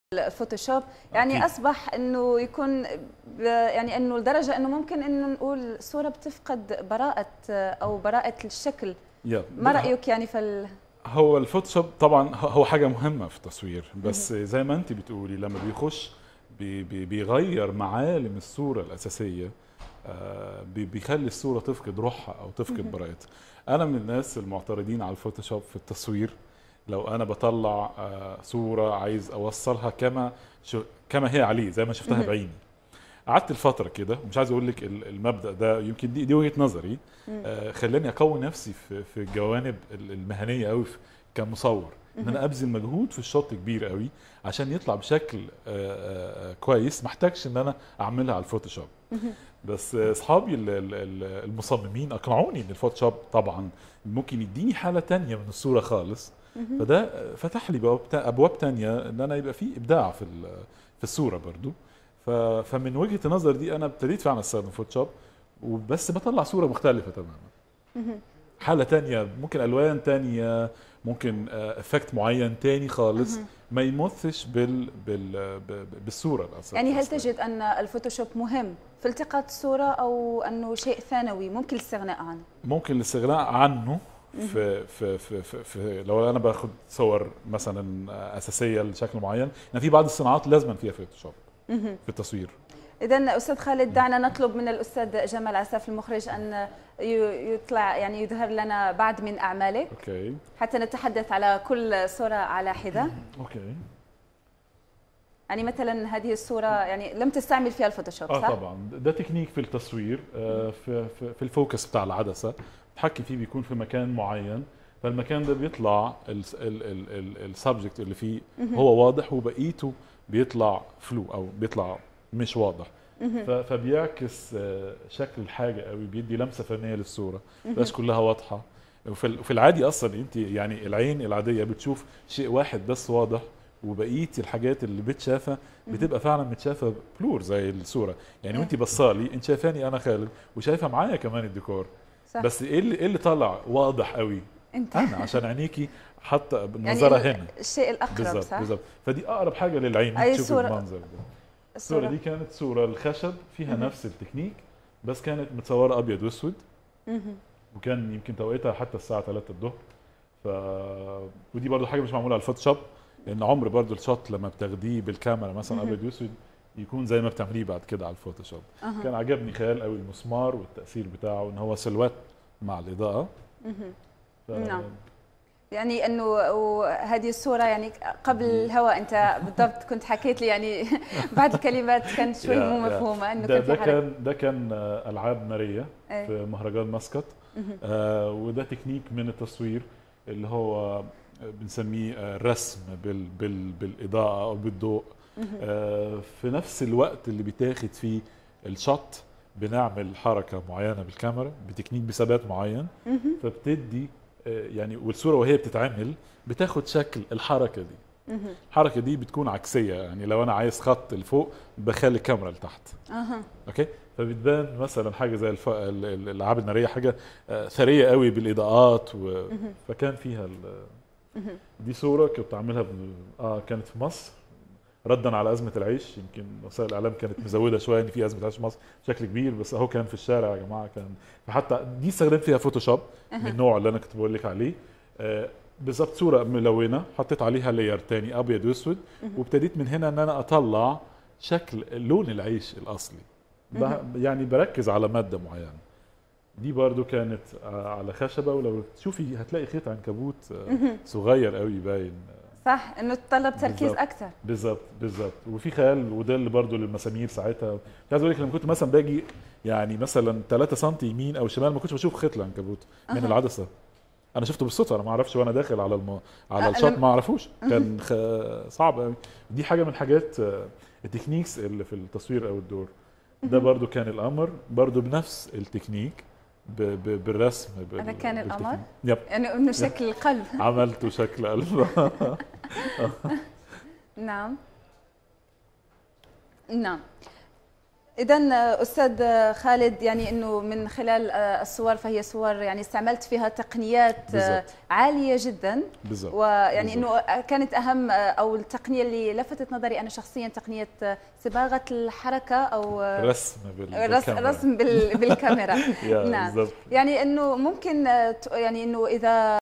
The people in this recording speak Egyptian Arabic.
الفوتوشوب يعني أكيد. اصبح انه يكون ب- يعني انه لدرجه انه ممكن انه نقول الصوره بتفقد براءه او براءه الشكل يا ما رايك يعني فال هو الفوتوشوب طبعا ه- هو حاجه مهمه في التصوير بس زي ما انت بتقولي لما بيخش بي بي بيغير معالم الصوره الاساسيه آه، بي- بيخلي الصوره تفقد روحها او تفقد براءتها انا من الناس المعترضين على الفوتوشوب في التصوير لو انا بطلع آه، صوره عايز اوصلها كما شو كما هي عليه زي ما شفتها مهم. بعيني قعدت الفترة كده مش عايز اقول لك ال- المبدا ده يمكن دي, دي وجهه نظري آه خلاني اقوي نفسي في في الجوانب ال- المهنيه قوي في- كمصور ان انا ابذل مجهود في الشوت كبير قوي عشان يطلع بشكل آه آه كويس ما احتاجش ان انا اعملها على الفوتوشوب بس آه، اصحابي ال- ال- ال- المصممين اقنعوني ان الفوتوشوب طبعا ممكن يديني حاله تانية من الصوره خالص فده آه، فتح لي بواب تا- ابواب تانية ان انا يبقى في ابداع في ال- في الصوره برضو ف- فمن وجهه النظر دي انا ابتديت فعلا استخدم فوتوشوب وبس بطلع صوره مختلفه تماما حاله تانية ممكن الوان تانية ممكن افكت معين تاني خالص ما يمثش بال بال ب- بالصوره الأصل يعني هل الأصلية. تجد ان الفوتوشوب مهم في التقاط الصوره او انه شيء ثانوي ممكن الاستغناء عنه ممكن الاستغناء عنه في في في, في, في لو انا باخد صور مثلا اساسيه لشكل معين يعني في بعض الصناعات لازما فيها فوتوشوب في التصوير اذا استاذ خالد دعنا نطلب من الاستاذ جمال عساف المخرج ان ي- يطلع يعني يظهر لنا بعض من اعمالك اوكي حتى نتحدث على كل صوره على حده اوكي يعني مثلا هذه الصوره يعني لم تستعمل فيها الفوتوشوب اه صح طبعا ده تكنيك في التصوير آه في, في في الفوكس بتاع العدسه بتحكي فيه بيكون في مكان معين فالمكان ده بيطلع السبجكت اللي فيه هو واضح وبقيته بيطلع فلو او بيطلع مش واضح ف- فبيعكس آه، شكل الحاجه قوي بيدي لمسه فنيه للصوره بس كلها واضحه وفي ال- وفي العادي اصلا انت يعني العين العاديه بتشوف شيء واحد بس واضح وبقيه الحاجات اللي بتشافها بتبقى فعلا متشافه بلور زي الصوره يعني إيه. وانت بصالي انت شايفاني انا خالد وشايفه معايا كمان الديكور صح بس ايه اللي ايه اللي طالع واضح قوي انت انا عشان عينيكي حاطه يعني نظرها ال- هنا الشيء الاقرب بالظبط صح بالظبط فدي اقرب حاجه للعين أي انك تشوفي صورة؟ المنظر ده الصوره دي كانت صوره الخشب فيها مهم. نفس التكنيك بس كانت متصوره ابيض واسود مهم. وكان يمكن توقيتها حتى الساعه 3 الظهر ف ودي برضو حاجه مش معموله على الفوتوشوب لان عمر برضو الشوت لما بتاخديه بالكاميرا مثلا مهم. ابيض واسود يكون زي ما بتعمليه بعد كده على الفوتوشوب أها. كان عجبني خيال قوي المسمار والتاثير بتاعه ان هو سلوات مع الاضاءه مهم. ف... نعم. يعني انه وهذه الصوره يعني قبل الهواء انت بالضبط كنت حكيت لي يعني بعض الكلمات كانت شوي يا- مو يا. مفهومه انه ده كان ده في حركه كان ده كان آه، العاب ناريه إيه. في مهرجان مسقط مهم. آه وده تكنيك من التصوير اللي هو بنسميه آه، رسم بال بال بالاضاءه او بالضوء آه في نفس الوقت اللي بيتاخد فيه الشوت بنعمل حركه معينه بالكاميرا بتكنيك بثبات معين فبتدي آه يعني والصوره وهي بتتعمل بتاخد شكل الحركه دي مهم. الحركه دي بتكون عكسيه يعني لو انا عايز خط لفوق بخلي الكاميرا لتحت اها اوكي فبتبان مثلا حاجه زي الف... ال- ال- الالعاب الناريه حاجه آه، ثريه قوي بالاضاءات و... فكان فيها ال... دي صوره كنت عاملها ب... اه كانت في مصر ردا على ازمه العيش يمكن وسائل الاعلام كانت مزوده شويه ان في ازمه عيش في مصر بشكل كبير بس اهو كان في الشارع يا جماعه كان فحتى دي استخدمت فيها فوتوشوب من النوع اللي انا كنت بقول لك عليه آه بالظبط صوره ملونه حطيت عليها لاير تاني ابيض واسود وابتديت من هنا ان انا اطلع شكل لون العيش الاصلي ب- يعني بركز على ماده معينه دي برضو كانت آه، على خشبه ولو تشوفي هتلاقي خيط عنكبوت آه، صغير قوي باين صح انه تطلب تركيز بالضبط. اكثر بالظبط بالظبط وفي خيال وده اللي برضه للمسامير ساعتها مش عايز اقول لك لما كنت مثلا باجي يعني مثلا 3 سم يمين او شمال ما كنتش بشوف خيط العنكبوت من أها. العدسه انا شفته بالصدفه انا ما اعرفش وانا داخل على الم... على أه، الشط لم- ما اعرفوش كان خ... صعب قوي دي حاجه من الحاجات آه، التكنيكس اللي في التصوير او الدور ده برضو كان القمر برضو بنفس التكنيك ب... ب... بالرسم بال... هذا كان بالتكنيك. القمر؟ يب يعني انه شكل القلب عملته شكل قلب نعم نعم اذا استاذ خالد يعني انه من خلال الصور فهي صور يعني استعملت فيها تقنيات بالزبط. عاليه جدا بالظبط ويعني انه كانت اهم او التقنيه اللي لفتت نظري انا شخصيا تقنيه صباغه الحركه او رسم بالكاميرا رسم بالكاميرا نعم يعني انه ممكن يعني انه اذا